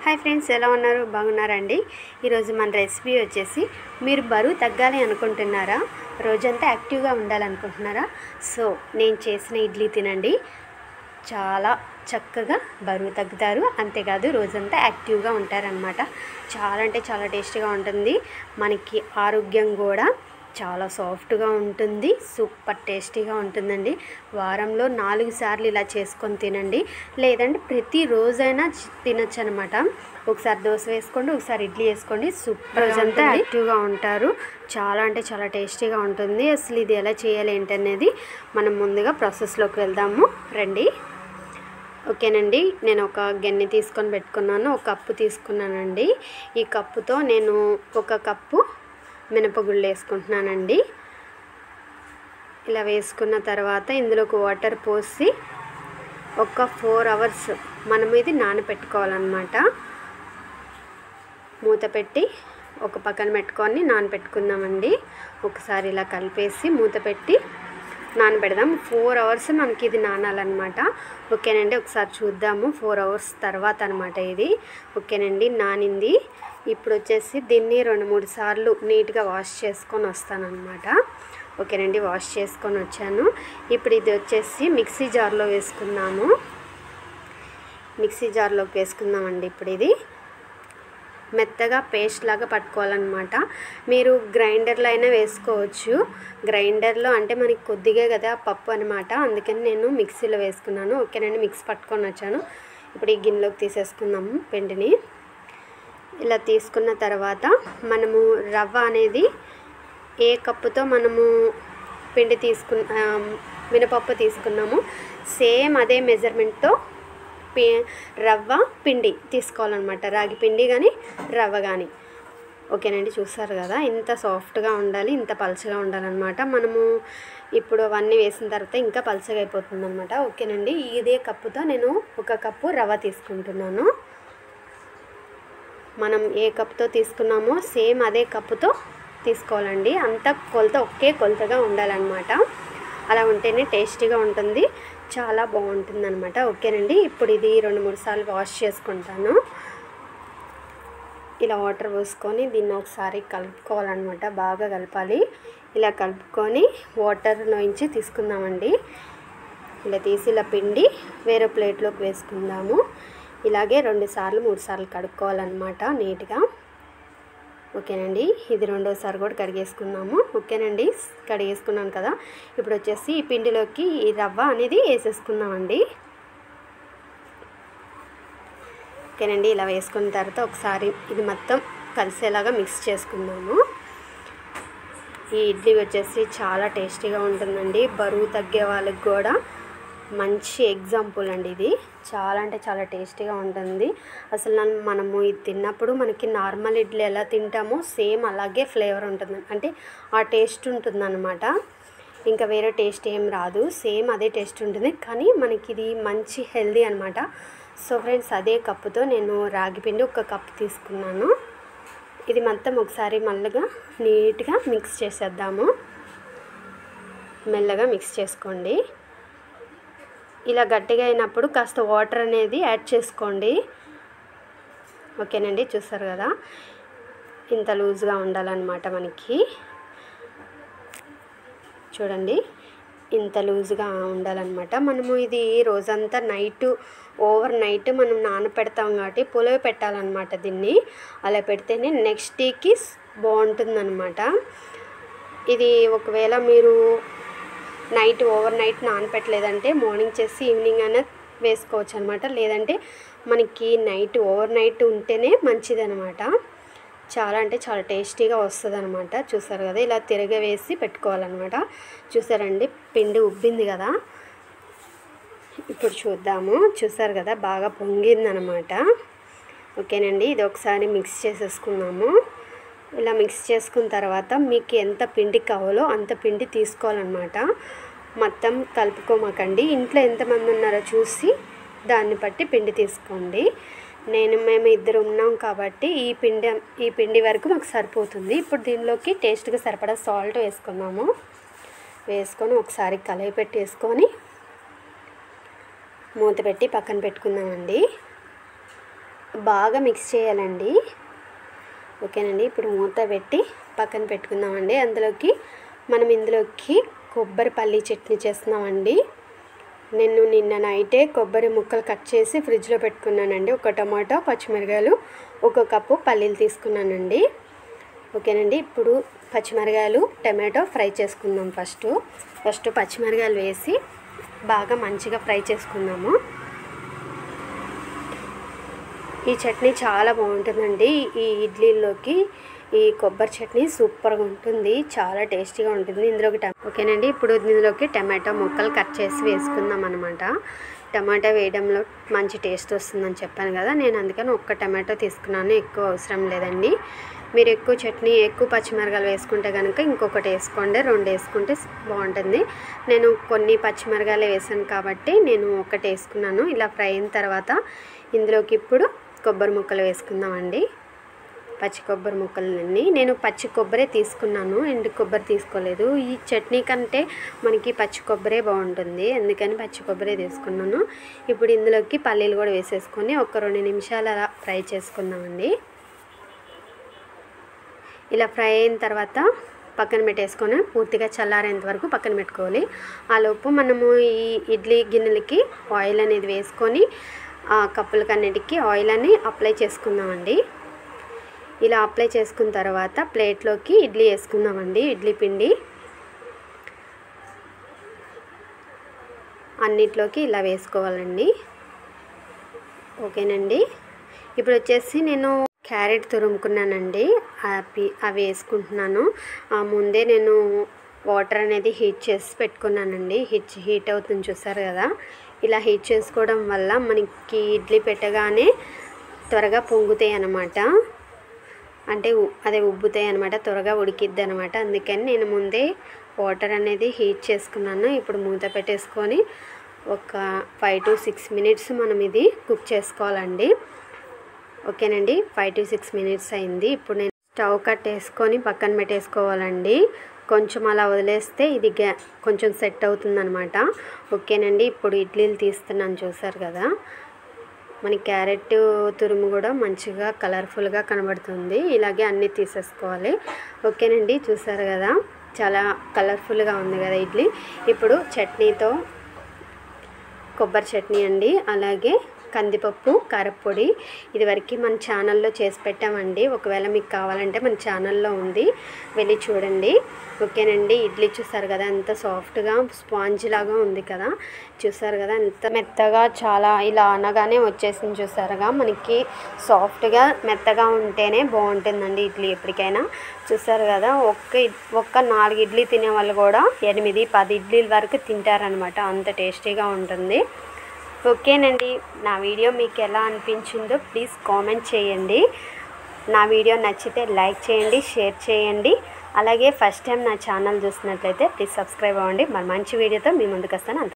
hi friends ఎలా ఉన్నారు బాగున్నారండి ఈరోజు మన రెసిపీ వచ్చేసి మీరు బరువు తగ్గాలి అనుకుంటున్నారా రోజంతా యాక్టివ్గా ఉండాలనుకుంటున్నారా సో నేను చేసిన ఇడ్లీ తినండి చాలా చక్కగా బరువు తగ్గుతారు అంతేకాదు రోజంతా యాక్టివ్గా ఉంటారనమాట చాలా అంటే చాలా టేస్టీగా ఉంటుంది మనకి ఆరోగ్యం కూడా చాలా సాఫ్ట్గా ఉంటుంది సూపర్ టేస్టీగా ఉంటుందండి వారంలో నాలుగు సార్లు ఇలా చేసుకొని తినండి లేదంటే ప్రతిరోజైనా చి- తినొచ్చు అనమాట ఒకసారి దోశ వేసుకోండి ఒకసారి ఇడ్లీ వేసుకోండి సూపర్ రోజంతా యాక్టివ్గా ఉంటారు చాలా అంటే చాలా టేస్టీగా ఉంటుంది అసలు ఇది ఎలా చేయాలి ఏంటనేది మనం ముందుగా ప్రాసెస్లోకి వెళ్దాము రండి ఓకేనండి నేను ఒక గిన్నె తీసుకొని పెట్టుకున్నాను ఒక కప్పు తీసుకున్నానండి ఈ కప్పుతో నేను ఒక కప్పు మినపగుళ్ళు వేసుకుంటున్నానండి ఇలా వేసుకున్న తర్వాత ఇందులోకి వాటర్ పోసి ఒక ఫోర్ అవర్స్ మనం ఇది నానబెట్టుకోవాలన్నమాట మూత పెట్టి ఒక పక్కన పెట్టుకొని నానబెట్టుకుందామండి ఒకసారి ఇలా కలిపేసి మూత పెట్టి నానబెడదాం ఫోర్ అవర్స్ మనకి ఇది నానాలన్నమాట ఓకేనండి ఒకసారి చూద్దాము ఫోర్ అవర్స్ తర్వాత అనమాట ఇది ఓకేనండి నానింది ఇప్పుడు వచ్చేసి దీన్ని రెండు మూడు సార్లు నీట్గా వాష్ చేసుకొని వస్తానన్నమాట ఓకేనండి వాష్ చేసుకొని వచ్చాను ఇప్పుడు ఇది వచ్చేసి మిక్సీ జార్లో వేసుకున్నాము మిక్సీ జార్లోకి వేసుకుందామండి ఇప్పుడు ఇది మెత్తగా పేస్ట్ లాగా పట్టుకోవాలన్నమాట మీరు గ్రైండర్లో అయినా వేసుకోవచ్చు గ్రైండర్లో అంటే మనకి కొద్దిగా కదా పప్పు అనమాట అందుకని నేను మిక్సీలో వేసుకున్నాను ఓకేనండి మిక్స్ పట్టుకొని వచ్చాను ఇప్పుడు ఈ గిన్నెలోకి తీసేసుకుందాము పిండిని ఇలా తీసుకున్న తర్వాత మనము రవ్వ అనేది ఏ కప్పుతో మనము పిండి తీసుకు ఆ, మినపప్పు తీసుకున్నాము సేమ్ అదే మెజర్మెంట్తో పి రవ్వ పిండి తీసుకోవాలన్నమాట రాగి పిండి కానీ రవ్వ కానీ ఓకేనండి చూస్తారు కదా ఇంత సాఫ్ట్గా ఉండాలి ఇంత పలుచగా ఉండాలన్నమాట మనము ఇప్పుడు అవన్నీ వేసిన తర్వాత ఇంకా పలుచగా అయిపోతుంది అనమాట ఓకేనండి ఇదే కప్పుతో నేను ఒక కప్పు రవ్వ తీసుకుంటున్నాను మనం ఏ కప్తో తీసుకున్నామో సేమ్ అదే కప్పుతో తీసుకోవాలండి అంత కొలత ఒకే కొలతగా ఉండాలన్నమాట అలా ఉంటేనే టేస్టీగా ఉంటుంది చాలా బాగుంటుంది అనమాట ఓకేనండి ఇప్పుడు ఇది రెండు మూడు సార్లు వాష్ చేసుకుంటాను ఇలా వాటర్ పోసుకొని దీన్ని ఒకసారి కలుపుకోవాలన్నమాట బాగా కలపాలి ఇలా కలుపుకొని వాటర్లోంచి తీసుకుందామండి ఇలా తీసి ఇలా పిండి వేరే ప్లేట్లోకి వేసుకుందాము ఇలాగే రెండు సార్లు మూడు సార్లు కడుక్కోవాలన్నమాట నీట్గా ఓకేనండి ఇది రెండోసారి కూడా కడిగేసుకుందాము ఓకేనండి కడిగేసుకున్నాను కదా ఇప్పుడు వచ్చేసి ఈ పిండిలోకి ఈ రవ్వ అనేది వేసేసుకుందామండి ఓకేనండి ఇలా వేసుకున్న తర్వాత ఒకసారి ఇది మొత్తం కలిసేలాగా మిక్స్ చేసుకుందాము ఈ ఇడ్లీ వచ్చేసి చాలా టేస్టీగా ఉంటుందండి బరువు తగ్గే వాళ్ళకి కూడా మంచి ఎగ్జాంపుల్ అండి ఇది చాలా అంటే చాలా టేస్టీగా ఉంటుంది అసలు నన్ను మనము ఇది తిన్నప్పుడు మనకి నార్మల్ ఇడ్లీ ఎలా తింటామో సేమ్ అలాగే ఫ్లేవర్ ఉంటుంది అంటే ఆ టేస్ట్ ఉంటుందన్నమాట ఇంకా వేరే టేస్ట్ ఏం రాదు సేమ్ అదే టేస్ట్ ఉంటుంది కానీ మనకి ఇది మంచి హెల్దీ అనమాట సో ఫ్రెండ్స్ అదే కప్పుతో నేను రాగి పిండి ఒక కప్పు తీసుకున్నాను ఇది మొత్తం ఒకసారి మళ్ళగా నీట్గా మిక్స్ చేసేద్దాము మెల్లగా మిక్స్ చేసుకోండి ఇలా గట్టిగా అయినప్పుడు కాస్త వాటర్ అనేది యాడ్ చేసుకోండి ఓకేనండి చూస్తారు కదా ఇంత లూజ్గా ఉండాలన్నమాట మనకి చూడండి ఇంత లూజ్గా ఉండాలన్నమాట మనము ఇది రోజంతా నైట్ ఓవర్ నైట్ మనం నానపెడతాం కాబట్టి పులవ పెట్టాలన్నమాట దీన్ని అలా పెడితేనే నెక్స్ట్ డేకి బాగుంటుందన్నమాట ఇది ఒకవేళ మీరు నైట్ ఓవర్ నైట్ నానపెట్టలేదంటే మార్నింగ్ చేసి ఈవినింగ్ అయినా వేసుకోవచ్చు అనమాట లేదంటే మనకి నైట్ ఓవర్ నైట్ ఉంటేనే మంచిదనమాట చాలా అంటే చాలా టేస్టీగా వస్తుంది అనమాట చూసారు కదా ఇలా తిరగవేసి పెట్టుకోవాలన్నమాట చూసారండి పిండి ఉబ్బింది కదా ఇప్పుడు చూద్దాము చూసారు కదా బాగా పొంగిందనమాట ఓకేనండి ఇది ఒకసారి మిక్స్ చేసేసుకున్నాము ఇలా మిక్స్ చేసుకున్న తర్వాత మీకు ఎంత పిండి కావాలో అంత పిండి తీసుకోవాలన్నమాట మొత్తం కలుపుకోమాకండి ఇంట్లో ఎంతమంది ఉన్నారో చూసి దాన్ని బట్టి పిండి తీసుకోండి నేను మేము ఇద్దరు ఉన్నాం కాబట్టి ఈ పిండి ఈ పిండి వరకు మాకు సరిపోతుంది ఇప్పుడు దీనిలోకి టేస్ట్గా సరిపడా సాల్ట్ వేసుకున్నాము వేసుకొని ఒకసారి కలయి పెట్టేసుకొని మూత పెట్టి పక్కన పెట్టుకుందామండి బాగా మిక్స్ చేయాలండి ఓకేనండి ఇప్పుడు మూత పెట్టి పక్కన పెట్టుకుందామండి అందులోకి మనం ఇందులోకి కొబ్బరి పల్లి చట్నీ చేస్తున్నామండి నేను నిన్న నైటే కొబ్బరి ముక్కలు కట్ చేసి ఫ్రిడ్జ్లో పెట్టుకున్నానండి ఒక టమాటో పచ్చిమిరకాయలు ఒక కప్పు పల్లీలు తీసుకున్నానండి ఓకేనండి ఇప్పుడు పచ్చిమిరకాయలు టమాటో ఫ్రై చేసుకుందాం ఫస్ట్ ఫస్ట్ పచ్చిమిరకాయలు వేసి బాగా మంచిగా ఫ్రై చేసుకుందాము ఈ చట్నీ చాలా బాగుంటుందండి ఈ ఇడ్లీలోకి ఈ కొబ్బరి చట్నీ సూపర్గా ఉంటుంది చాలా టేస్టీగా ఉంటుంది ఇందులోకి టమా ఓకేనండి ఇప్పుడు ఇందులోకి టమాటో ముక్కలు కట్ చేసి వేసుకుందాం అనమాట టమాటా వేయడంలో మంచి టేస్ట్ వస్తుందని చెప్పాను కదా నేను అందుకని ఒక్క టమాటో తీసుకున్నాను ఎక్కువ అవసరం లేదండి మీరు ఎక్కువ చట్నీ ఎక్కువ పచ్చిమిరకాయలు వేసుకుంటే కనుక ఇంకొకటి వేసుకోండి రెండు వేసుకుంటే బాగుంటుంది నేను కొన్ని పచ్చిమిరకాయలు వేసాను కాబట్టి నేను ఒకటి వేసుకున్నాను ఇలా ఫ్రై అయిన తర్వాత ఇందులోకి ఇప్పుడు కొబ్బరి ముక్కలు వేసుకుందామండి పచ్చి కొబ్బరి ముక్కలన్నీ నేను పచ్చి కొబ్బరే తీసుకున్నాను ఎండు కొబ్బరి తీసుకోలేదు ఈ చట్నీ కంటే మనకి పచ్చి కొబ్బరే బాగుంటుంది అందుకని పచ్చి కొబ్బరే తీసుకున్నాను ఇప్పుడు ఇందులోకి పల్లీలు కూడా వేసేసుకొని ఒక రెండు నిమిషాలు అలా ఫ్రై చేసుకుందామండి ఇలా ఫ్రై అయిన తర్వాత పక్కన పెట్టేసుకొని పూర్తిగా చల్లారేంత వరకు పక్కన పెట్టుకోవాలి ఆ లోపు మనము ఈ ఇడ్లీ గిన్నెలకి ఆయిల్ అనేది వేసుకొని ఆ కప్పులకన్నిటికీ ఆయిల్ అని అప్లై చేసుకుందామండి ఇలా అప్లై చేసుకున్న తర్వాత ప్లేట్లోకి ఇడ్లీ వేసుకుందామండి ఇడ్లీ పిండి అన్నిట్లోకి ఇలా వేసుకోవాలండి ఓకేనండి ఇప్పుడు వచ్చేసి నేను క్యారెట్ తురుముకున్నానండి అవి అవి వేసుకుంటున్నాను ఆ ముందే నేను వాటర్ అనేది హీట్ చేసి పెట్టుకున్నానండి హీట్ హీట్ అవుతుంది చూసారు కదా ఇలా హీట్ చేసుకోవడం వల్ల మనకి ఇడ్లీ పెట్టగానే త్వరగా పొంగుతాయి అన్నమాట అంటే ఉ- అదే ఉబ్బుతాయి అనమాట త్వరగా ఉడికిద్ది అనమాట అందుకని నేను ముందే వాటర్ అనేది హీట్ చేసుకున్నాను ఇప్పుడు మూత పెట్టేసుకొని ఒక ఫైవ్ టు సిక్స్ మినిట్స్ మనం ఇది కుక్ చేసుకోవాలండి ఓకేనండి ఫైవ్ టు సిక్స్ మినిట్స్ అయింది ఇప్పుడు నేను స్టవ్ కట్టేసుకొని పక్కన పెట్టేసుకోవాలండి కొంచెం అలా వదిలేస్తే ఇది గ్యా కొంచెం సెట్ అవుతుందన్నమాట ఓకేనండి ఇప్పుడు ఇడ్లీలు తీస్తున్నాను చూసారు కదా మన క్యారెట్ తురుము కూడా మంచిగా కలర్ఫుల్గా కనబడుతుంది ఇలాగే అన్నీ తీసేసుకోవాలి ఓకేనండి చూసారు కదా చాలా కలర్ఫుల్గా ఉంది కదా ఇడ్లీ ఇప్పుడు చట్నీతో కొబ్బరి చట్నీ అండి అలాగే కందిపప్పు కారప్పొడి ఇదివరకు మన ఛానల్లో చేసి పెట్టామండి ఒకవేళ మీకు కావాలంటే మన ఛానల్లో ఉంది వెళ్ళి చూడండి ఓకేనండి ఇడ్లీ చూసారు కదా ఎంత సాఫ్ట్గా స్పాంజ్ లాగా ఉంది కదా చూసారు కదా ఎంత మెత్తగా చాలా ఇలా అనగానే వచ్చేసింది చూసారుగా మనకి సాఫ్ట్గా మెత్తగా ఉంటేనే బాగుంటుందండి ఇడ్లీ ఎప్పటికైనా చూసారు కదా ఒక్క ఇడ్- ఒక్క నాలుగు ఇడ్లీ తినే వాళ్ళు కూడా ఎనిమిది పది ఇడ్లీల వరకు తింటారనమాట అంత టేస్టీగా ఉంటుంది ఓకేనండి నా వీడియో మీకు ఎలా అనిపించిందో ప్లీజ్ కామెంట్ చేయండి నా వీడియో నచ్చితే లైక్ చేయండి షేర్ చేయండి అలాగే ఫస్ట్ టైం నా ఛానల్ చూసినట్లయితే ప్లీజ్ సబ్స్క్రైబ్ అవ్వండి మరి మంచి వీడియోతో మీ ముందుకు వస్తాను